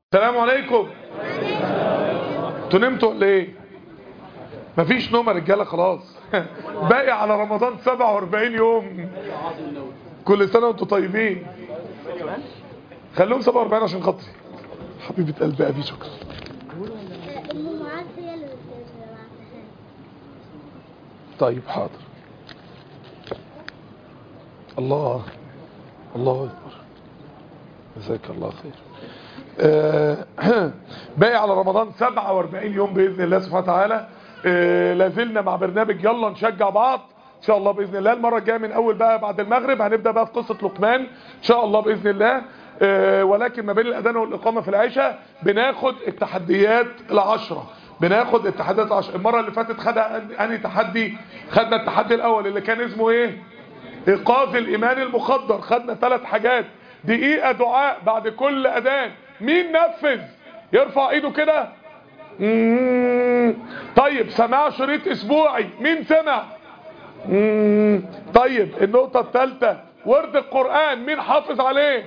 السلام عليكم انتوا نمتوا ولا ايه مفيش نوم يا رجاله خلاص باقي على رمضان 47 يوم كل سنه وانتوا طيبين خليهم 47 عشان خاطري حبيبه قلبي ابي شكرا ام معاذ هي اللي بعتها طيب حاضر الله الله اكبر جزاك الله خير آه، باقي على رمضان 47 يوم باذن الله سبحانه وتعالى آه، لازلنا مع برنامج يلا نشجع بعض ان شاء الله باذن الله المره الجايه من اول بقى بعد المغرب هنبدا بقى في قصه لقمان ان شاء الله باذن الله آه، ولكن ما بين الاذان والاقامه في العشاء بناخد التحديات العشره بناخد التحديات العشره المره اللي فاتت خدها انهي تحدي خدنا التحدي الاول اللي كان اسمه ايه ايقاظ الايمان المخدر خدنا ثلاث حاجات دقيقه دعاء بعد كل اذان مين نفذ يرفع ايده كده مم. طيب سماع شريط اسبوعي مين سمع مم. طيب النقطه الثالثه ورد القران مين حافظ عليه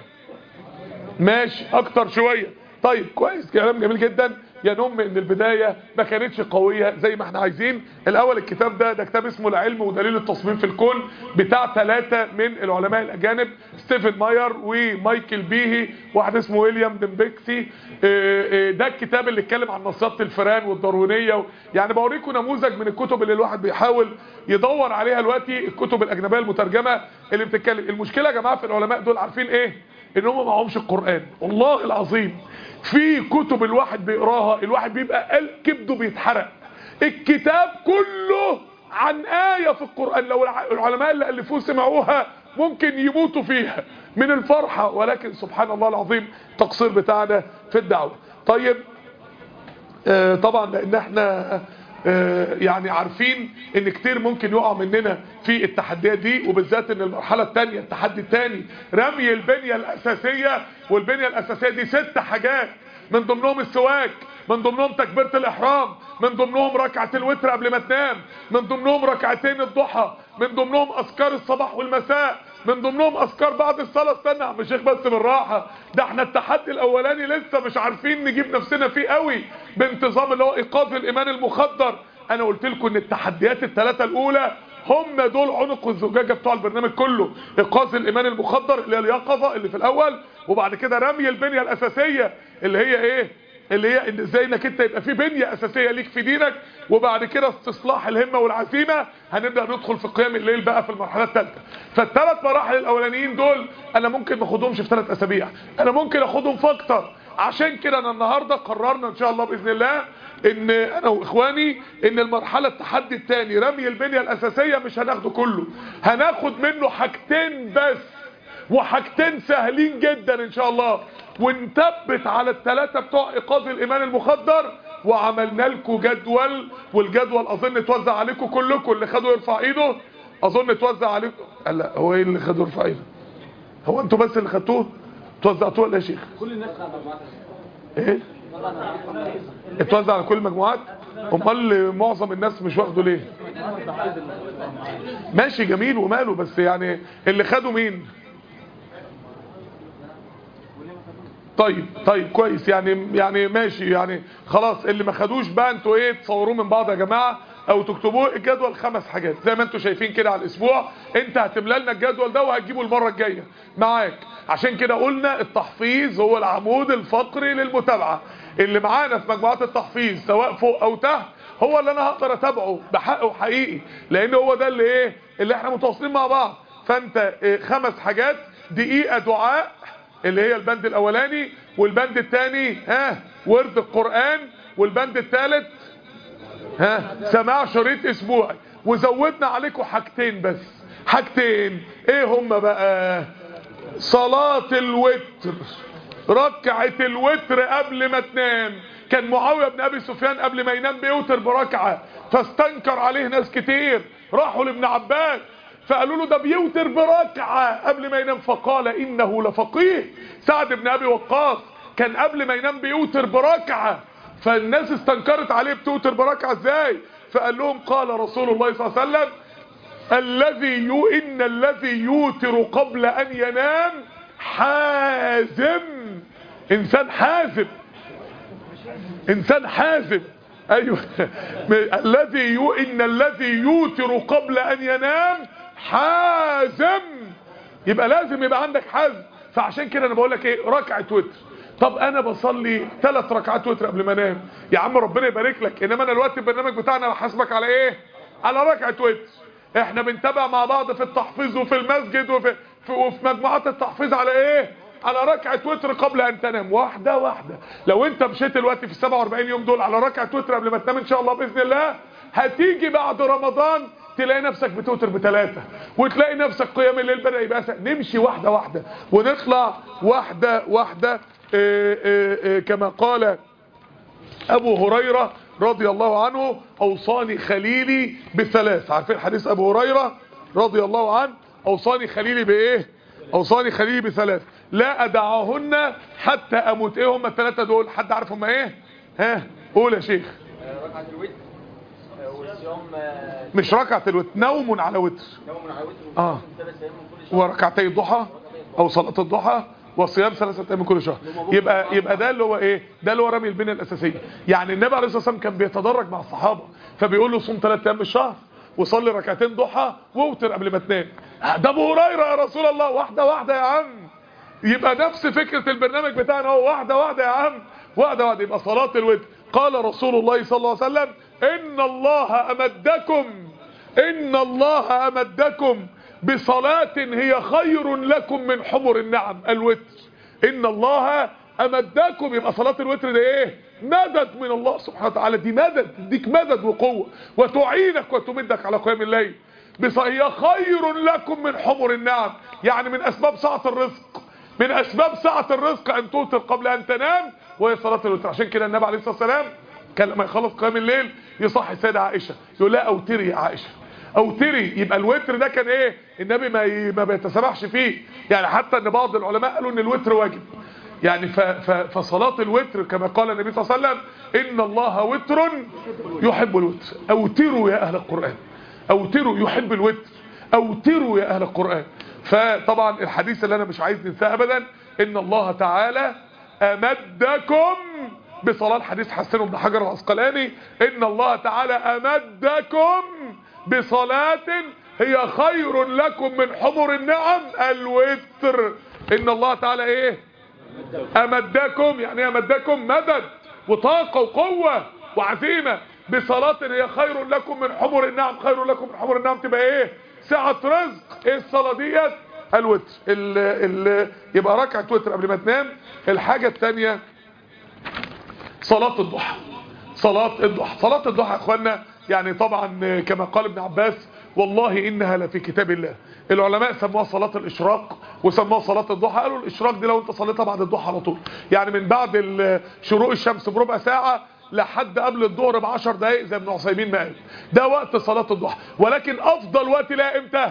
ماشي اكتر شويه طيب كويس كلام جميل جدا ينم ان البدايه ما كانتش قويه زي ما احنا عايزين الاول الكتاب ده ده كتاب اسمه العلم ودليل التصميم في الكون بتاع ثلاثه من العلماء الاجانب ستيفن ماير ومايكل بيهي واحد اسمه ويليام دمبكسي اه، اه، ده الكتاب اللي اتكلم عن نصيات الفئران والداروينيه و- يعني بوريكم نموذج من الكتب اللي الواحد بيحاول يدور عليها دلوقتي الكتب الاجنبيه المترجمه اللي بتتكلم المشكله يا جماعه في العلماء دول عارفين ايه ان هم معهمش القرآن والله العظيم في كتب الواحد بيقراها الواحد بيبقى قلب كبده بيتحرق الكتاب كله عن آية في القرآن لو الع- العلماء اللي ألفوه سمعوها ممكن يموتوا فيها من الفرحة ولكن سبحان الله العظيم تقصير بتاعنا في الدعوة طيب آه، طبعا لان احنا آه، يعني عارفين ان كتير ممكن يقع مننا في التحديات دي وبالذات ان المرحلة الثانية التحدي الثاني رمي البنية الاساسية والبنية الاساسية دي ست حاجات من ضمنهم السواك من ضمنهم تكبيرة الاحرام من ضمنهم ركعة الوتر قبل ما تنام من ضمنهم ركعتين الضحى من ضمنهم اذكار الصباح والمساء من ضمنهم اذكار بعد الصلاه استنى يا عم الشيخ بس بالراحه ده احنا التحدي الاولاني لسه مش عارفين نجيب نفسنا فيه قوي بانتظام اللي هو ايقاظ الايمان المخدر انا قلت لكم ان التحديات الثلاثه الاولى هم دول عنق الزجاجه بتوع البرنامج كله ايقاظ الايمان المخدر اللي هي اليقظه اللي في الاول وبعد كده رمي البنيه الاساسيه اللي هي ايه اللي هي ان ازاي انك انت يبقى في بنيه اساسيه ليك في دينك وبعد كده استصلاح الهمه والعزيمه هنبدا ندخل في قيام الليل بقى في المرحله الثالثه فالثلاث مراحل الاولانيين دول انا ممكن ما اخدهمش في ثلاث اسابيع انا ممكن اخدهم في اكتر عشان كده انا النهارده قررنا ان شاء الله باذن الله ان انا واخواني ان المرحله التحدي الثاني رمي البنيه الاساسيه مش هناخده كله هناخد منه حاجتين بس وحاجتين سهلين جدا ان شاء الله ونثبت على الثلاثه بتوع ايقاظ الايمان المخدر وعملنا لكم جدول والجدول اظن اتوزع عليكم كلكم اللي خدوا يرفع ايده اظن اتوزع عليكم لا هو ايه اللي خدوا يرفع ايده هو انتوا بس اللي خدتوه توزعتوه ولا يا شيخ كل الناس خدت مجموعات ايه اتوزع على كل المجموعات امال معظم الناس مش واخده ليه ماشي جميل وماله بس يعني اللي خدوا مين طيب طيب كويس يعني يعني ماشي يعني خلاص اللي ما خدوش بقى انتوا ايه تصوروه من بعض يا جماعه او تكتبوه الجدول خمس حاجات زي ما انتوا شايفين كده على الاسبوع انت هتملى لنا الجدول ده وهتجيبه المره الجايه معاك عشان كده قلنا التحفيظ هو العمود الفقري للمتابعه اللي معانا في مجموعات التحفيظ سواء فوق او تحت هو اللي انا هقدر اتابعه بحقه حقيقي لان هو ده اللي ايه اللي احنا متواصلين مع بعض فانت إيه خمس حاجات دقيقه دعاء اللي هي البند الاولاني والبند الثاني ها ورد القرآن والبند الثالث ها سماع شريط اسبوعي وزودنا عليكم حاجتين بس حاجتين ايه هم بقى صلاة الوتر ركعة الوتر قبل ما تنام كان معاوية بن ابي سفيان قبل ما ينام بيوتر بركعة فاستنكر عليه ناس كتير راحوا لابن عباس فقالوا له ده بيوتر بركعة قبل ما ينام فقال انه لفقيه سعد بن ابي وقاص كان قبل ما ينام بيوتر بركعة فالناس استنكرت عليه بتوتر بركعة ازاي فقال لهم قال رسول الله صلى الله عليه وسلم الذي يو ان الذي يوتر قبل ان ينام حازم انسان حازم انسان حازم ايوه الذي يو ان الذي يوتر قبل ان ينام حازم يبقى لازم يبقى عندك حزم فعشان كده انا بقول لك ايه ركعه وتر طب انا بصلي ثلاث ركعات وتر قبل ما انام يا عم ربنا يبارك لك انما انا دلوقتي البرنامج بتاعنا بحاسبك على ايه على ركعه وتر احنا بنتابع مع بعض في التحفيظ وفي المسجد وفي في وفي مجموعات التحفيظ على ايه على ركعه وتر قبل ان تنام واحده واحده لو انت مشيت دلوقتي في 47 يوم دول على ركعه وتر قبل ما تنام ان شاء الله باذن الله هتيجي بعد رمضان تلاقي نفسك بتوتر بثلاثة وتلاقي نفسك قيام الليل بدأ يبقى سهل. نمشي واحدة واحدة ونطلع واحدة واحدة اه اه اه كما قال أبو هريرة رضي الله عنه أوصاني خليلي بثلاث عارفين حديث أبو هريرة رضي الله عنه أوصاني خليلي بإيه أوصاني خليلي بثلاث لا أدعهن حتى أموت إيه هم الثلاثة دول حد عارف هم إيه ها قول يا شيخ ركعة الوتر والصيام مش ركعة الوتر نوم على وتر يوم على وتر آه. ثلاث ايام من كل شهر وركعتي الضحى او صلاة الضحى وصيام ثلاثة ايام من كل شهر يبقى يبقى ده اللي هو ايه ده اللي هو رمي البنية الاساسية يعني النبي عليه الصلاة والسلام كان بيتدرج مع الصحابة فبيقول له صوم ثلاث ايام بالشهر وصلي ركعتين ضحى واوتر قبل ما تنام ده ابو هريره يا رسول الله واحده واحده يا عم يبقى نفس فكرة البرنامج بتاعنا هو واحدة واحدة يا عم واحدة واحدة يبقى صلاة الوتر قال رسول الله صلى الله عليه وسلم إن الله أمدكم إن الله أمدكم بصلاة هي خير لكم من حمر النعم الوتر إن الله أمدكم يبقى صلاة الوتر ده إيه مدد من الله سبحانه وتعالى دي مدد تديك مدد وقوة وتعينك وتمدك على قيام الليل بص هي خير لكم من حمر النعم يعني من أسباب سعة الرزق من أسباب سعة الرزق أن توتر قبل أن تنام وهي صلاة الوتر عشان كده النبي عليه الصلاة والسلام كان لما يخلص قيام الليل يصحي السيدة عائشة يقول لها أوتري يا عائشة أوتري يبقى الوتر ده كان إيه النبي ما ي- ما بيتسامحش فيه يعني حتى أن بعض العلماء قالوا أن الوتر واجب يعني ف ف فصلاة الوتر كما قال النبي صلى الله عليه وسلم إن الله وتر يحب الوتر أوتروا يا أهل القرآن أوتروا يحب الوتر أوتروا يا أهل القرآن فطبعا الحديث اللي أنا مش عايز ننساه أبدا إن الله تعالى أمدكم بصلاة حديث حسن بن حجر العسقلاني إن الله تعالى أمدكم بصلاة هي خير لكم من حمر النعم الوتر إن الله تعالى إيه أمدكم يعني إيه أمدكم مدد وطاقة وقوة وعزيمة بصلاة هي خير لكم من حمر النعم خير لكم من حمر النعم تبقى ايه ساعة رزق ايه الصلاة ديت الوتر ال ال يبقى ركعة وتر قبل ما تنام الحاجة التانية صلاة الضحى صلاة الضحى صلاة الضحى يا اخوانا يعني طبعا كما قال ابن عباس والله انها لفي كتاب الله العلماء سموها صلاة الاشراق وسموها صلاة الضحى قالوا الاشراق دي لو انت صليتها بعد الضحى على طول يعني من بعد ال- شروق الشمس بربع ساعة لحد قبل الظهر ب 10 دقائق زي ابن عثيمين ما قال ده وقت صلاة الضحى ولكن افضل وقت لها امتى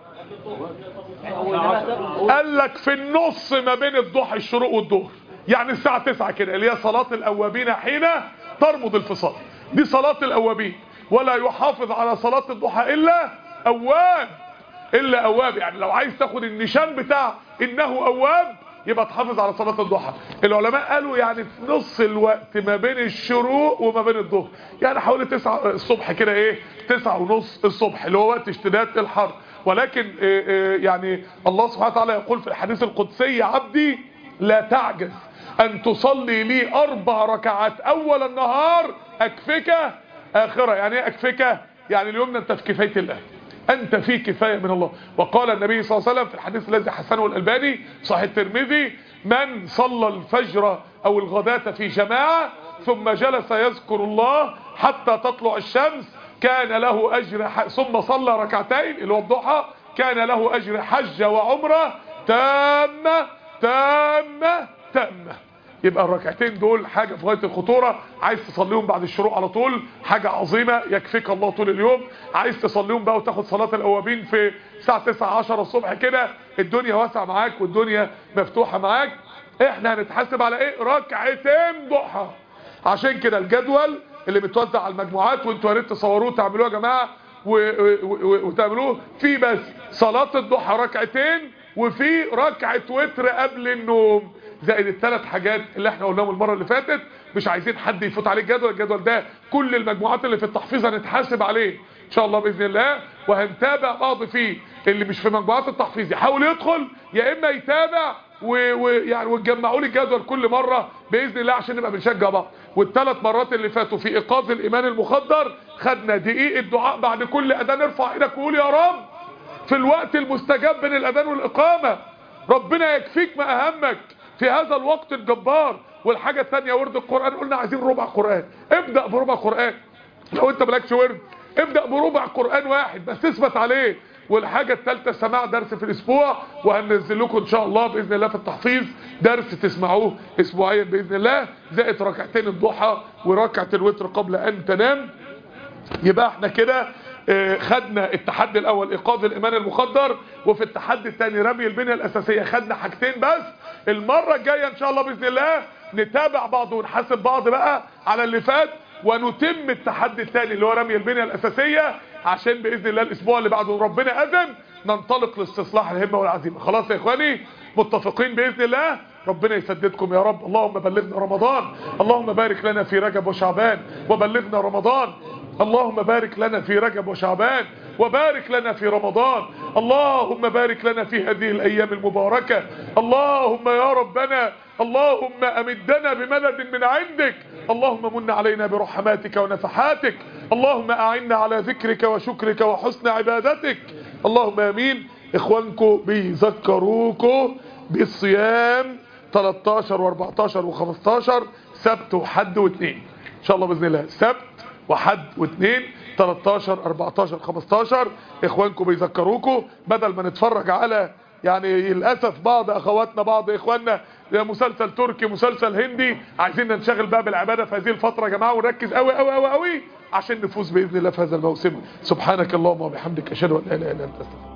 قال لك في النص ما بين الضحى الشروق والظهر يعني الساعة 9 كده اللي هي صلاة الأوابين حين ترمض الفصال دي صلاة الأوابين ولا يحافظ على صلاة الضحى إلا أواب إلا أواب يعني لو عايز تاخد النشان بتاع إنه أواب يبقى تحافظ على صلاة الضحى العلماء قالوا يعني في نص الوقت ما بين الشروق وما بين الظهر يعني حوالي 9 الصبح كده ايه 9 ونص الصبح اللي هو وقت اشتداد الحر ولكن إيه إيه يعني الله سبحانه وتعالى يقول في الحديث القدسي يا عبدي لا تعجز أن تصلي لي أربع ركعات أول النهار أكفك آخرة يعني ايه أكفك يعني اليوم ده أنت في كفاية الله أنت في كفاية من الله وقال النبي صلى الله عليه وسلم في الحديث الذي حسنه الألباني صحيح الترمذي من صلى الفجر أو الغداة في جماعة ثم جلس يذكر الله حتى تطلع الشمس كان له أجر ح... ثم صلى ركعتين اللي هو الضحى كان له أجر حج وعمرة تامة تامة تامة يبقى الركعتين دول حاجة في غاية الخطورة عايز تصليهم بعد الشروق على طول حاجة عظيمة يكفيك الله طول اليوم عايز تصليهم بقى وتاخد صلاة الأوابين في الساعة 9 10 الصبح كده الدنيا واسعة معاك والدنيا مفتوحة معاك احنا هنتحاسب على ايه ركعتين ضحى عشان كده الجدول اللي متوزع على المجموعات وانتوا يا ريت تصوروه تعملوه يا جماعه و- و- و- وتعملوه في بس صلاه الضحى ركعتين وفي ركعه وتر قبل النوم زائد الثلاث حاجات اللي احنا قلناهم المره اللي فاتت مش عايزين حد يفوت عليه الجدول الجدول ده كل المجموعات اللي في التحفيظ هنتحاسب عليه ان شاء الله باذن الله وهنتابع بعض فيه اللي مش في مجموعات التحفيظ يحاول يدخل يا اما يتابع ويعني وتجمعوا لي الجدول كل مره باذن الله عشان نبقى بنشجع بعض والثلاث مرات اللي فاتوا في ايقاظ الايمان المخدر خدنا دقيقه دعاء بعد كل اذان ارفع ايدك وقول يا رب في الوقت المستجاب بين الاذان والاقامه ربنا يكفيك ما اهمك في هذا الوقت الجبار والحاجه الثانيه ورد القران قلنا عايزين ربع قران ابدا بربع قران لو انت مالكش ورد ابدا بربع قران واحد بس اثبت عليه والحاجة الثالثة سماع درس في الاسبوع وهننزل لكم ان شاء الله باذن الله في التحفيظ درس تسمعوه اسبوعيا باذن الله زائد ركعتين الضحى وركعة الوتر قبل ان تنام يبقى احنا كده اه خدنا التحدي الاول ايقاظ الايمان المخدر وفي التحدي الثاني رمي البنيه الاساسيه خدنا حاجتين بس المره الجايه ان شاء الله باذن الله نتابع بعض ونحاسب بعض بقى على اللي فات ونتم التحدي الثاني اللي هو رمي البنيه الاساسيه عشان باذن الله الاسبوع اللي بعده ربنا اذن ننطلق لاستصلاح الهمه والعزيمه خلاص يا اخواني متفقين باذن الله ربنا يسددكم يا رب اللهم بلغنا رمضان اللهم بارك لنا في رجب وشعبان وبلغنا رمضان اللهم بارك لنا في رجب وشعبان وبارك لنا في رمضان اللهم بارك لنا في هذه الأيام المباركة اللهم يا ربنا اللهم أمدنا بمدد من عندك اللهم من علينا برحماتك ونفحاتك اللهم أعنا على ذكرك وشكرك وحسن عبادتك اللهم أمين إخوانكم بيذكروكم بالصيام 13 و14 و15 سبت وحد واثنين إن شاء الله بإذن الله سبت وحد واثنين 13 14 15 اخوانكم بيذكروكم بدل ما نتفرج على يعني للاسف بعض اخواتنا بعض اخواننا مسلسل تركي مسلسل هندي عايزين ننشغل بقى بالعباده في هذه الفتره يا جماعه ونركز قوي قوي قوي قوي عشان نفوز باذن الله في هذا الموسم سبحانك اللهم وبحمدك اشهد ان لا اله الا انت استغفرك